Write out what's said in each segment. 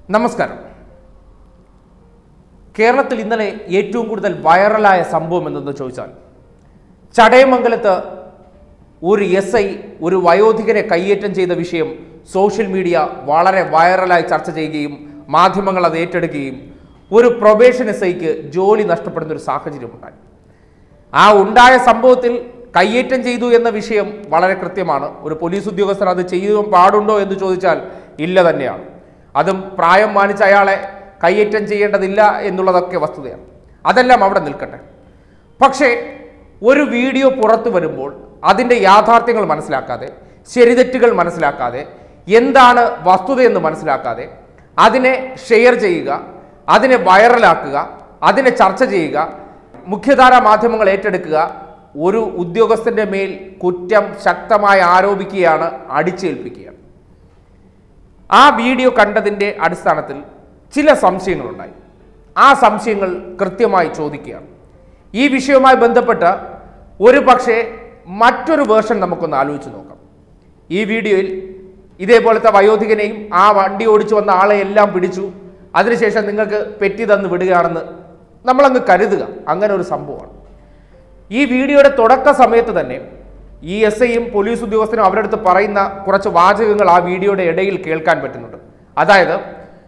നമസ്കാരം കേരളത്തിൽ ഇന്നലെ ഏറ്റവും കൂടുതൽ വൈറലായ സംഭവം എന്തെന്ന് ചോദിച്ചാൽ ചടയമംഗലത്ത് ഒരു എസ് ഐ ഒരു വയോധികനെ കയ്യേറ്റം ചെയ്ത വിഷയം സോഷ്യൽ മീഡിയ വളരെ വൈറലായി ചർച്ച ചെയ്യുകയും മാധ്യമങ്ങൾ അത് ഏറ്റെടുക്കുകയും ഒരു പ്രൊബേഷൻ എസ് ഐക്ക് ജോലി നഷ്ടപ്പെടുന്ന ഒരു സാഹചര്യമുണ്ടായി ആ ഉണ്ടായ സംഭവത്തിൽ കയ്യേറ്റം ചെയ്തു എന്ന വിഷയം വളരെ കൃത്യമാണ് ഒരു പോലീസ് ഉദ്യോഗസ്ഥർ അത് ചെയ്യാൻ പാടുണ്ടോ എന്ന് ചോദിച്ചാൽ ഇല്ല തന്നെയാണ് അതും പ്രായം മാനിച്ച അയാളെ കയ്യേറ്റം ചെയ്യേണ്ടതില്ല എന്നുള്ളതൊക്കെ വസ്തുതയാണ് അതെല്ലാം അവിടെ നിൽക്കട്ടെ പക്ഷേ ഒരു വീഡിയോ പുറത്തു വരുമ്പോൾ അതിൻ്റെ യാഥാർത്ഥ്യങ്ങൾ മനസ്സിലാക്കാതെ ശരിതെറ്റുകൾ മനസ്സിലാക്കാതെ എന്താണ് വസ്തുതയെന്ന് മനസ്സിലാക്കാതെ അതിനെ ഷെയർ ചെയ്യുക അതിനെ വൈറലാക്കുക അതിനെ ചർച്ച ചെയ്യുക മുഖ്യധാരാ മാധ്യമങ്ങൾ ഏറ്റെടുക്കുക ഒരു ഉദ്യോഗസ്ഥന്റെ മേൽ കുറ്റം ശക്തമായി ആരോപിക്കുകയാണ് അടിച്ചേൽപ്പിക്കുകയാണ് ആ വീഡിയോ കണ്ടതിൻ്റെ അടിസ്ഥാനത്തിൽ ചില സംശയങ്ങളുണ്ടായി ആ സംശയങ്ങൾ കൃത്യമായി ചോദിക്കുകയാണ് ഈ വിഷയവുമായി ബന്ധപ്പെട്ട് ഒരു പക്ഷേ മറ്റൊരു വേർഷൻ നമുക്കൊന്ന് ആലോചിച്ച് നോക്കാം ഈ വീഡിയോയിൽ ഇതേപോലത്തെ വയോധികനെയും ആ വണ്ടി ഓടിച്ചു വന്ന ആളെ എല്ലാം പിടിച്ചു അതിനുശേഷം നിങ്ങൾക്ക് പെറ്റി തന്ന് വിടുകയാണെന്ന് നമ്മളങ്ങ് കരുതുക അങ്ങനെ ഒരു സംഭവമാണ് ഈ വീഡിയോയുടെ തുടക്ക സമയത്ത് തന്നെ ഈ എസ് ഐയും പോലീസ് ഉദ്യോഗസ്ഥനും അവരുടെ അടുത്ത് പറയുന്ന കുറച്ച് വാചകങ്ങൾ ആ വീഡിയോയുടെ ഇടയിൽ കേൾക്കാൻ പറ്റുന്നുണ്ട് അതായത്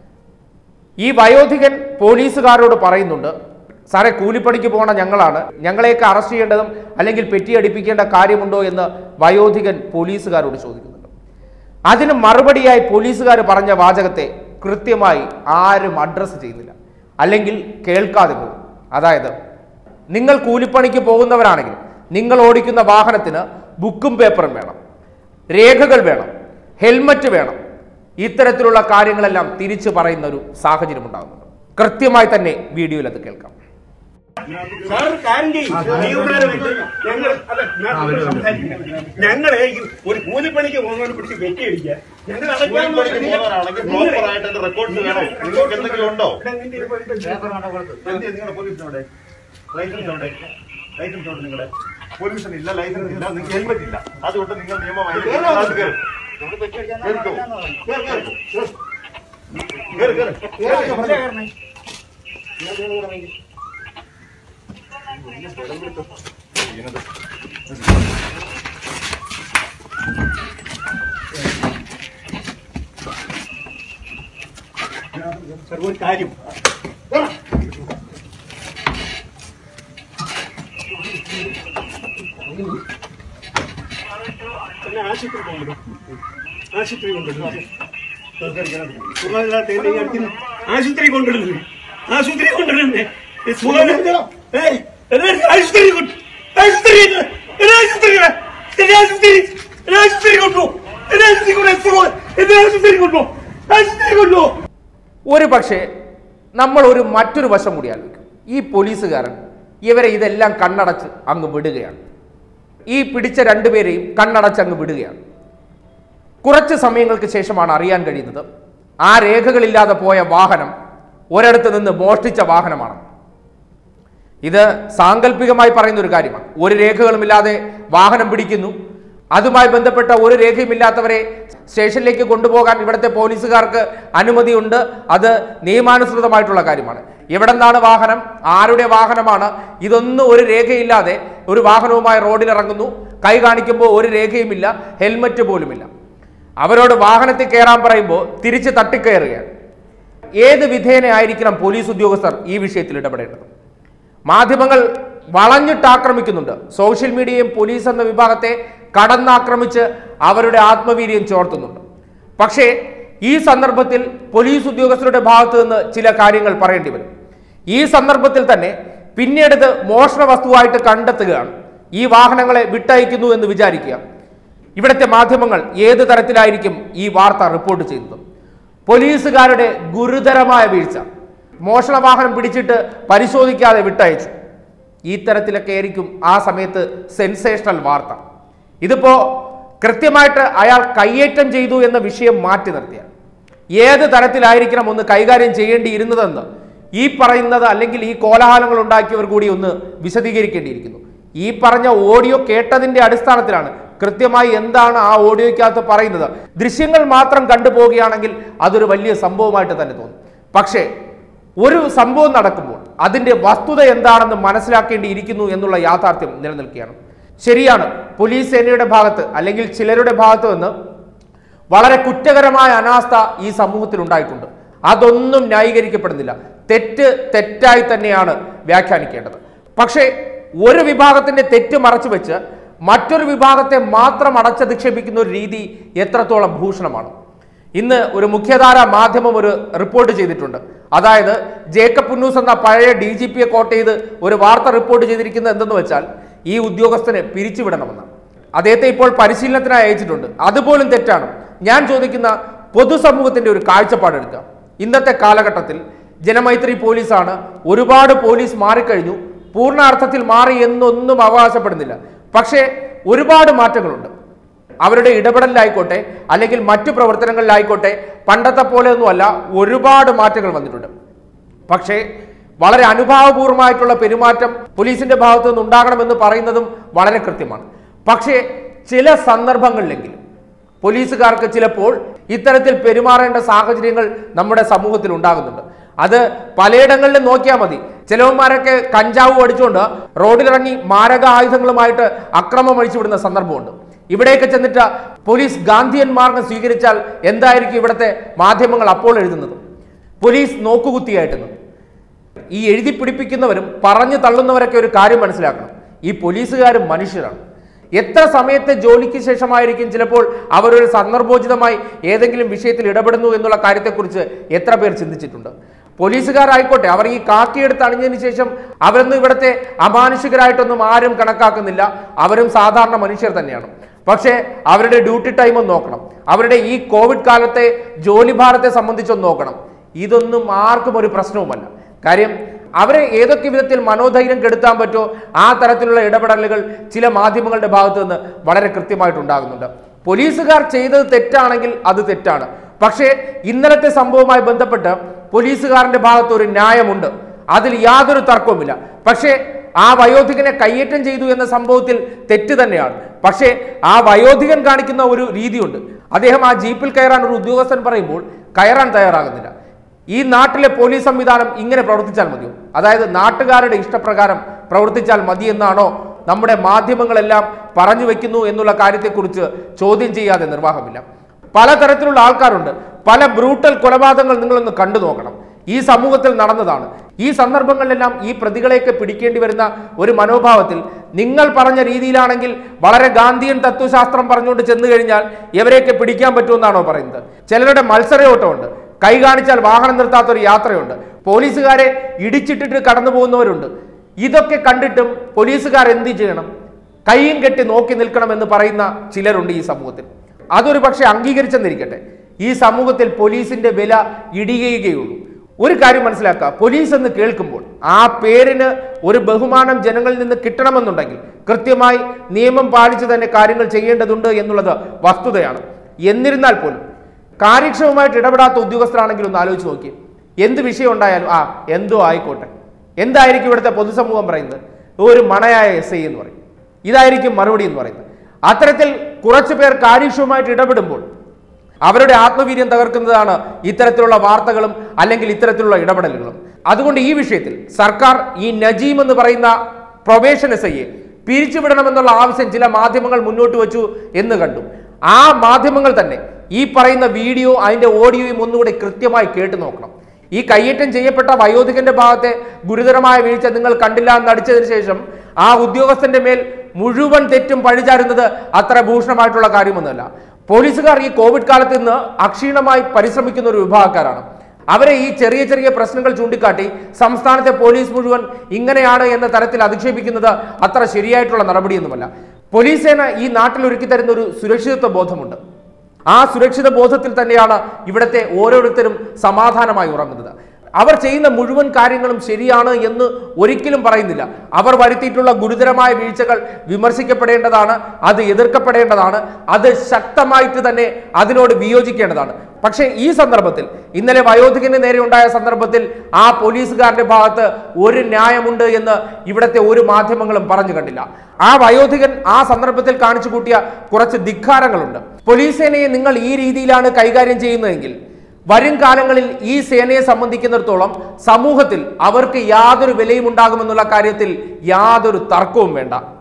ഈ വയോധികൻ പോലീസുകാരോട് പറയുന്നുണ്ട് സാറേ കൂലിപ്പണിക്ക് പോകണ ഞങ്ങളാണ് ഞങ്ങളെയൊക്കെ അറസ്റ്റ് ചെയ്യേണ്ടതും അല്ലെങ്കിൽ പെറ്റിയടിപ്പിക്കേണ്ട കാര്യമുണ്ടോ എന്ന് വയോധികൻ പോലീസുകാരോട് ചോദിക്കുന്നുണ്ട് അതിന് മറുപടിയായി പോലീസുകാർ പറഞ്ഞ വാചകത്തെ കൃത്യമായി ആരും അഡ്രസ്സ് ചെയ്യുന്നില്ല അല്ലെങ്കിൽ കേൾക്കാതെ പോകും അതായത് നിങ്ങൾ കൂലിപ്പണിക്ക് പോകുന്നവരാണെങ്കിൽ നിങ്ങൾ ഓടിക്കുന്ന വാഹനത്തിന് ബുക്കും പേപ്പറും വേണം രേഖകൾ വേണം ഹെൽമറ്റ് വേണം ഇത്തരത്തിലുള്ള കാര്യങ്ങളെല്ലാം തിരിച്ചു പറയുന്ന ഒരു സാഹചര്യം ഉണ്ടാകുന്നുണ്ട് കൃത്യമായി തന്നെ വീഡിയോയിൽ അത് കേൾക്കാം സാർ ഒരു കാര്യം ചെയ്യും ജീവകാലമായിട്ട് ഞങ്ങൾ അതെ ഞാൻ സംസാരിക്കാം. ഞങ്ങളെ ഈ ഒരു കൂലിപ്പണിക്ക് പോകുന്നവരെ പിടിച്ച് വെട്ടിയടിക്കുക ഞങ്ങൾ അടയ്ക്കാൻ കൂലിപ്പണിക്ക് പോകുന്നവരാണെങ്കിൽ പ്രോപ്പർ ആയിട്ട് അതിന്റെ റെക്കോർഡ്സ് വേണോ നിങ്ങൾക്ക് എന്തെങ്കിലും ഉണ്ടോ എന്ത് നിങ്ങളുടെ പോലീസിനോടെ ലൈസൻസ് ഉണ്ട് ലൈസൻസ് ഉണ്ട് നിങ്ങളുടെ പോലീസിന് ഇല്ല ലൈസൻസ് ഇല്ല നിങ്ങൾക്ക് ഹെൽമെറ്റ് ഇല്ല അതുകൊണ്ട് നിങ്ങൾ നിയമമായി അത് കയറും. കേറിക്കോ. കേറ്, കേറ്. കേറ്, കേറ്. കേറ്. സാർ ഒരു കാര്യം എന്നെ ആശുപത്രി കൊണ്ടുവരും ആശുപത്രി കൊണ്ടുവരും സുഖമില്ലാത്ത എന്നെ ഈ അടുത്തിന് ആശുപത്രി കൊണ്ടുവരുന്നു ആശുപത്രി കൊണ്ടുവരുന്നേ ഈ സുഖമില്ല- ഏയ്, എന്നെ ആശുപത്രി കൊണ്ട് ആശുപത്രി എന്നെ ആശുപത്രി എന്നെ ആശുപത്രി എന്നെ ആശുപത്രി കൊണ്ടുപോ എന്നെ ആശുപത്രി കൊണ്ടുപോ എന്നെ ആശുപത്രി കൊണ്ടുപോ ആശുപത്രി കൊണ്ടുപോ ഒരു പക്ഷേ നമ്മൾ ഒരു മറ്റൊരു വശം കൂടി ആലോചിക്കും ഈ പോലീസുകാരൻ ഇവരെ ഇതെല്ലാം കണ്ണടച്ച് അങ്ങ് വിടുകയാണ് ഈ പിടിച്ച രണ്ടുപേരെയും കണ്ണടച്ച് അങ്ങ് വിടുകയാണ് കുറച്ച് സമയങ്ങൾക്ക് ശേഷമാണ് അറിയാൻ കഴിയുന്നത് ആ രേഖകളില്ലാതെ പോയ വാഹനം ഒരിടത്ത് നിന്ന് മോഷ്ടിച്ച വാഹനമാണ് ഇത് സാങ്കല്പികമായി പറയുന്ന ഒരു കാര്യമാണ് ഒരു രേഖകളുമില്ലാതെ വാഹനം പിടിക്കുന്നു അതുമായി ബന്ധപ്പെട്ട ഒരു രേഖയുമില്ലാത്തവരെ സ്റ്റേഷനിലേക്ക് കൊണ്ടുപോകാൻ ഇവിടുത്തെ പോലീസുകാർക്ക് അനുമതിയുണ്ട് അത് നിയമാനുസൃതമായിട്ടുള്ള കാര്യമാണ് എവിടെ നിന്നാണ് വാഹനം ആരുടെ വാഹനമാണ് ഇതൊന്നും ഒരു രേഖയില്ലാതെ ഒരു വാഹനവുമായി റോഡിൽ ഇറങ്ങുന്നു കൈ കാണിക്കുമ്പോൾ ഒരു രേഖയുമില്ല ഹെൽമറ്റ് പോലുമില്ല അവരോട് വാഹനത്തിൽ കയറാൻ പറയുമ്പോൾ തിരിച്ച് തട്ടിക്കയറുകയാണ് ഏത് വിധേയനായിരിക്കണം പോലീസ് ഉദ്യോഗസ്ഥർ ഈ വിഷയത്തിൽ ഇടപെടേണ്ടത് മാധ്യമങ്ങൾ വളഞ്ഞിട്ട് ആക്രമിക്കുന്നുണ്ട് സോഷ്യൽ മീഡിയയും പോലീസ് എന്ന വിഭാഗത്തെ കടന്നാക്രമിച്ച് അവരുടെ ആത്മവീര്യം ചോർത്തുന്നുണ്ട് പക്ഷേ ഈ സന്ദർഭത്തിൽ പോലീസ് ഉദ്യോഗസ്ഥരുടെ ഭാഗത്ത് നിന്ന് ചില കാര്യങ്ങൾ പറയേണ്ടി വരും ഈ സന്ദർഭത്തിൽ തന്നെ പിന്നീട് ഇത് മോഷണ വസ്തുവായിട്ട് കണ്ടെത്തുകയാണ് ഈ വാഹനങ്ങളെ വിട്ടയക്കുന്നു എന്ന് വിചാരിക്കുക ഇവിടുത്തെ മാധ്യമങ്ങൾ ഏത് തരത്തിലായിരിക്കും ഈ വാർത്ത റിപ്പോർട്ട് ചെയ്യുന്നത് പോലീസുകാരുടെ ഗുരുതരമായ വീഴ്ച മോഷണ വാഹനം പിടിച്ചിട്ട് പരിശോധിക്കാതെ വിട്ടയച്ചു ഈ തരത്തിലൊക്കെ ആയിരിക്കും ആ സമയത്ത് സെൻസേഷണൽ വാർത്ത ഇതിപ്പോ കൃത്യമായിട്ട് അയാൾ കയ്യേറ്റം ചെയ്തു എന്ന വിഷയം മാറ്റി നിർത്തിയ ഏത് തരത്തിലായിരിക്കണം ഒന്ന് കൈകാര്യം ചെയ്യേണ്ടിയിരുന്നതെന്ന് ഈ പറയുന്നത് അല്ലെങ്കിൽ ഈ കോലാഹലങ്ങൾ ഉണ്ടാക്കിയവർ കൂടി ഒന്ന് വിശദീകരിക്കേണ്ടിയിരിക്കുന്നു ഈ പറഞ്ഞ ഓഡിയോ കേട്ടതിന്റെ അടിസ്ഥാനത്തിലാണ് കൃത്യമായി എന്താണ് ആ ഓഡിയോയ്ക്കകത്ത് പറയുന്നത് ദൃശ്യങ്ങൾ മാത്രം കണ്ടുപോവുകയാണെങ്കിൽ അതൊരു വലിയ സംഭവമായിട്ട് തന്നെ തോന്നും പക്ഷേ ഒരു സംഭവം നടക്കുമ്പോൾ അതിന്റെ വസ്തുത എന്താണെന്ന് മനസ്സിലാക്കേണ്ടിയിരിക്കുന്നു എന്നുള്ള യാഥാർത്ഥ്യം നിലനിൽക്കുകയാണ് ശരിയാണ് പോലീസ് സേനയുടെ ഭാഗത്ത് അല്ലെങ്കിൽ ചിലരുടെ ഭാഗത്ത് നിന്ന് വളരെ കുറ്റകരമായ അനാസ്ഥ ഈ സമൂഹത്തിൽ ഉണ്ടായിട്ടുണ്ട് അതൊന്നും ന്യായീകരിക്കപ്പെടുന്നില്ല തെറ്റ് തെറ്റായി തന്നെയാണ് വ്യാഖ്യാനിക്കേണ്ടത് പക്ഷേ ഒരു വിഭാഗത്തിന്റെ തെറ്റ് മറച്ചു വെച്ച് മറ്റൊരു വിഭാഗത്തെ മാത്രം അടച്ചധിക്ഷേപിക്കുന്ന ഒരു രീതി എത്രത്തോളം ഭൂഷണമാണ് ഇന്ന് ഒരു മുഖ്യധാര മാധ്യമം ഒരു റിപ്പോർട്ട് ചെയ്തിട്ടുണ്ട് അതായത് ജേക്കബ് പുന്നൂസ് എന്ന പഴയ ഡി ജി പിയെ കോട്ട് ചെയ്ത് ഒരു വാർത്ത റിപ്പോർട്ട് ചെയ്തിരിക്കുന്നത് എന്തെന്ന് വെച്ചാൽ ഈ ഉദ്യോഗസ്ഥനെ പിരിച്ചുവിടണമെന്നാണ് അദ്ദേഹത്തെ ഇപ്പോൾ പരിശീലനത്തിനായി അയച്ചിട്ടുണ്ട് അതുപോലും തെറ്റാണ് ഞാൻ ചോദിക്കുന്ന പൊതുസമൂഹത്തിന്റെ ഒരു കാഴ്ചപ്പാടെടുക്കുക ഇന്നത്തെ കാലഘട്ടത്തിൽ ജനമൈത്രി പോലീസാണ് ഒരുപാട് പോലീസ് മാറിക്കഴിഞ്ഞു പൂർണ്ണ അർത്ഥത്തിൽ മാറി എന്നൊന്നും അവകാശപ്പെടുന്നില്ല പക്ഷേ ഒരുപാട് മാറ്റങ്ങളുണ്ട് അവരുടെ ഇടപെടലിലായിക്കോട്ടെ അല്ലെങ്കിൽ മറ്റു പ്രവർത്തനങ്ങളിലായിക്കോട്ടെ പണ്ടത്തെ പോലെയൊന്നുമല്ല ഒരുപാട് മാറ്റങ്ങൾ വന്നിട്ടുണ്ട് പക്ഷേ വളരെ അനുഭാവപൂർവമായിട്ടുള്ള പെരുമാറ്റം പോലീസിന്റെ ഭാഗത്തു നിന്ന് ഉണ്ടാകണമെന്ന് പറയുന്നതും വളരെ കൃത്യമാണ് പക്ഷേ ചില സന്ദർഭങ്ങളിലെങ്കിലും പോലീസുകാർക്ക് ചിലപ്പോൾ ഇത്തരത്തിൽ പെരുമാറേണ്ട സാഹചര്യങ്ങൾ നമ്മുടെ സമൂഹത്തിൽ ഉണ്ടാകുന്നുണ്ട് അത് പലയിടങ്ങളിലും നോക്കിയാൽ മതി ചിലവന്മാരൊക്കെ കഞ്ചാവ് അടിച്ചുകൊണ്ട് റോഡിലിറങ്ങി മാരക ആയുധങ്ങളുമായിട്ട് അക്രമം അഴിച്ചുവിടുന്ന സന്ദർഭമുണ്ട് ഇവിടേക്ക് ചെന്നിട്ട് പോലീസ് ഗാന്ധിയൻ മാർഗം സ്വീകരിച്ചാൽ എന്തായിരിക്കും ഇവിടുത്തെ മാധ്യമങ്ങൾ അപ്പോൾ എഴുതുന്നത് പോലീസ് നോക്കുകുത്തിയായിട്ടെന്ന് ഈ എഴുതി പിടിപ്പിക്കുന്നവരും പറഞ്ഞു തള്ളുന്നവരൊക്കെ ഒരു കാര്യം മനസ്സിലാക്കണം ഈ പോലീസുകാരും മനുഷ്യരാണ് എത്ര സമയത്തെ ജോലിക്ക് ശേഷമായിരിക്കും ചിലപ്പോൾ അവരൊരു സന്ദർഭോചിതമായി ഏതെങ്കിലും വിഷയത്തിൽ ഇടപെടുന്നു എന്നുള്ള കാര്യത്തെക്കുറിച്ച് എത്ര പേർ ചിന്തിച്ചിട്ടുണ്ട് പോലീസുകാരായിക്കോട്ടെ അവർ ഈ കാക്കിയെടുത്ത് അണിഞ്ഞതിന് ശേഷം അവരൊന്നും ഇവിടുത്തെ അമാനുഷികരായിട്ടൊന്നും ആരും കണക്കാക്കുന്നില്ല അവരും സാധാരണ മനുഷ്യർ തന്നെയാണ് പക്ഷേ അവരുടെ ഡ്യൂട്ടി ടൈം ഒന്ന് നോക്കണം അവരുടെ ഈ കോവിഡ് കാലത്തെ ജോലി ഭാരത്തെ സംബന്ധിച്ചൊന്ന് നോക്കണം ഇതൊന്നും ആർക്കും ഒരു പ്രശ്നവുമല്ല കാര്യം അവരെ ഏതൊക്കെ വിധത്തിൽ മനോധൈര്യം കെടുത്താൻ പറ്റുമോ ആ തരത്തിലുള്ള ഇടപെടലുകൾ ചില മാധ്യമങ്ങളുടെ ഭാഗത്ത് നിന്ന് വളരെ കൃത്യമായിട്ട് ഉണ്ടാകുന്നുണ്ട് പോലീസുകാർ ചെയ്തത് തെറ്റാണെങ്കിൽ അത് തെറ്റാണ് പക്ഷേ ഇന്നലത്തെ സംഭവവുമായി ബന്ധപ്പെട്ട് പോലീസുകാരന്റെ ഭാഗത്ത് ഒരു ന്യായമുണ്ട് അതിൽ യാതൊരു തർക്കവുമില്ല പക്ഷേ ആ വയോധികനെ കയ്യേറ്റം ചെയ്തു എന്ന സംഭവത്തിൽ തെറ്റ് തന്നെയാണ് പക്ഷേ ആ വയോധികൻ കാണിക്കുന്ന ഒരു രീതിയുണ്ട് അദ്ദേഹം ആ ജീപ്പിൽ കയറാൻ ഒരു ഉദ്യോഗസ്ഥൻ പറയുമ്പോൾ കയറാൻ തയ്യാറാകുന്നില്ല ഈ നാട്ടിലെ പോലീസ് സംവിധാനം ഇങ്ങനെ പ്രവർത്തിച്ചാൽ മതിയോ അതായത് നാട്ടുകാരുടെ ഇഷ്ടപ്രകാരം പ്രവർത്തിച്ചാൽ മതി എന്നാണോ നമ്മുടെ മാധ്യമങ്ങളെല്ലാം പറഞ്ഞു വെക്കുന്നു എന്നുള്ള കാര്യത്തെക്കുറിച്ച് ചോദ്യം ചെയ്യാതെ നിർവാഹമില്ല പലതരത്തിലുള്ള ആൾക്കാരുണ്ട് പല ബ്രൂട്ടൽ കൊലപാതകങ്ങൾ നിങ്ങളൊന്ന് കണ്ടു നോക്കണം ഈ സമൂഹത്തിൽ നടന്നതാണ് ഈ സന്ദർഭങ്ങളിലെല്ലാം ഈ പ്രതികളെയൊക്കെ പിടിക്കേണ്ടി വരുന്ന ഒരു മനോഭാവത്തിൽ നിങ്ങൾ പറഞ്ഞ രീതിയിലാണെങ്കിൽ വളരെ ഗാന്ധിയൻ തത്വശാസ്ത്രം പറഞ്ഞുകൊണ്ട് ചെന്നു കഴിഞ്ഞാൽ ഇവരെയൊക്കെ പിടിക്കാൻ പറ്റുമെന്നാണോ പറയുന്നത് ചിലരുടെ മത്സരയോട്ടമുണ്ട് കൈ കാണിച്ചാൽ വാഹനം നിർത്താത്ത ഒരു യാത്രയുണ്ട് പോലീസുകാരെ ഇടിച്ചിട്ടിട്ട് കടന്നു പോകുന്നവരുണ്ട് ഇതൊക്കെ കണ്ടിട്ടും പോലീസുകാർ എന്ത് ചെയ്യണം കൈയും കെട്ടി നോക്കി നിൽക്കണമെന്ന് പറയുന്ന ചിലരുണ്ട് ഈ സമൂഹത്തിൽ അതൊരു പക്ഷെ അംഗീകരിച്ചെന്നിരിക്കട്ടെ ഈ സമൂഹത്തിൽ പോലീസിന്റെ വില ഇടിയുകയുള്ളൂ ഒരു കാര്യം മനസ്സിലാക്കുക പോലീസ് എന്ന് കേൾക്കുമ്പോൾ ആ പേരിന് ഒരു ബഹുമാനം ജനങ്ങളിൽ നിന്ന് കിട്ടണമെന്നുണ്ടെങ്കിൽ കൃത്യമായി നിയമം പാലിച്ച് തന്നെ കാര്യങ്ങൾ ചെയ്യേണ്ടതുണ്ട് എന്നുള്ളത് വസ്തുതയാണ് എന്നിരുന്നാൽ പോലും കാര്യക്ഷമമായിട്ട് ഇടപെടാത്ത ഉദ്യോഗസ്ഥരാണെങ്കിൽ ഒന്ന് ആലോചിച്ച് നോക്കി എന്ത് വിഷയം ഉണ്ടായാലും ആ എന്തോ ആയിക്കോട്ടെ എന്തായിരിക്കും ഇവിടുത്തെ പൊതുസമൂഹം പറയുന്നത് ഒരു മണയായ എസ് ഐ എന്ന് പറയും ഇതായിരിക്കും മറുപടി എന്ന് പറയുന്നത് അത്തരത്തിൽ കുറച്ചു പേർ കാര്യക്ഷമമായിട്ട് ഇടപെടുമ്പോൾ അവരുടെ ആത്മവീര്യം തകർക്കുന്നതാണ് ഇത്തരത്തിലുള്ള വാർത്തകളും അല്ലെങ്കിൽ ഇത്തരത്തിലുള്ള ഇടപെടലുകളും അതുകൊണ്ട് ഈ വിഷയത്തിൽ സർക്കാർ ഈ നജീം എന്ന് പറയുന്ന പ്രൊബേഷൻ എസ് ഐയെ പിരിച്ചുവിടണമെന്നുള്ള ആവശ്യം ചില മാധ്യമങ്ങൾ മുന്നോട്ട് വെച്ചു എന്ന് കണ്ടു ആ മാധ്യമങ്ങൾ തന്നെ ഈ പറയുന്ന വീഡിയോ അതിന്റെ ഓഡിയോയും ഒന്നുകൂടെ കൃത്യമായി കേട്ടു നോക്കണം ഈ കയ്യേറ്റം ചെയ്യപ്പെട്ട വയോധികന്റെ ഭാഗത്തെ ഗുരുതരമായ വീഴ്ച നിങ്ങൾ കണ്ടില്ല എന്ന് അടിച്ചതിന് ശേഷം ആ ഉദ്യോഗസ്ഥന്റെ മേൽ മുഴുവൻ തെറ്റും പഴിചാരുന്നത് അത്ര ഭൂഷണമായിട്ടുള്ള കാര്യമൊന്നുമല്ല പോലീസുകാർ ഈ കോവിഡ് കാലത്ത് ഇന്ന് അക്ഷീണമായി പരിശ്രമിക്കുന്ന ഒരു വിഭാഗക്കാരാണ് അവരെ ഈ ചെറിയ ചെറിയ പ്രശ്നങ്ങൾ ചൂണ്ടിക്കാട്ടി സംസ്ഥാനത്തെ പോലീസ് മുഴുവൻ ഇങ്ങനെയാണ് എന്ന തരത്തിൽ അധിക്ഷേപിക്കുന്നത് അത്ര ശരിയായിട്ടുള്ള നടപടിയൊന്നുമല്ല പോലീസ് സേന ഈ നാട്ടിൽ ഒരുക്കി തരുന്ന ഒരു സുരക്ഷിതത്വ ബോധമുണ്ട് ആ സുരക്ഷിത ബോധത്തിൽ തന്നെയാണ് ഇവിടുത്തെ ഓരോരുത്തരും സമാധാനമായി ഉറങ്ങുന്നത് അവർ ചെയ്യുന്ന മുഴുവൻ കാര്യങ്ങളും ശരിയാണ് എന്ന് ഒരിക്കലും പറയുന്നില്ല അവർ വരുത്തിയിട്ടുള്ള ഗുരുതരമായ വീഴ്ചകൾ വിമർശിക്കപ്പെടേണ്ടതാണ് അത് എതിർക്കപ്പെടേണ്ടതാണ് അത് ശക്തമായിട്ട് തന്നെ അതിനോട് വിയോജിക്കേണ്ടതാണ് പക്ഷേ ഈ സന്ദർഭത്തിൽ ഇന്നലെ വയോധികന് നേരെ ഉണ്ടായ സന്ദർഭത്തിൽ ആ പോലീസുകാരന്റെ ഭാഗത്ത് ഒരു ന്യായമുണ്ട് എന്ന് ഇവിടുത്തെ ഒരു മാധ്യമങ്ങളും പറഞ്ഞു കണ്ടില്ല ആ വയോധികൻ ആ സന്ദർഭത്തിൽ കാണിച്ചു കൂട്ടിയ കുറച്ച് ധിക്കാരങ്ങളുണ്ട് പോലീസ് സേനയെ നിങ്ങൾ ഈ രീതിയിലാണ് കൈകാര്യം ചെയ്യുന്നതെങ്കിൽ വരും കാലങ്ങളിൽ ഈ സേനയെ സംബന്ധിക്കുന്നിടത്തോളം സമൂഹത്തിൽ അവർക്ക് യാതൊരു വിലയും ഉണ്ടാകുമെന്നുള്ള കാര്യത്തിൽ യാതൊരു തർക്കവും വേണ്ട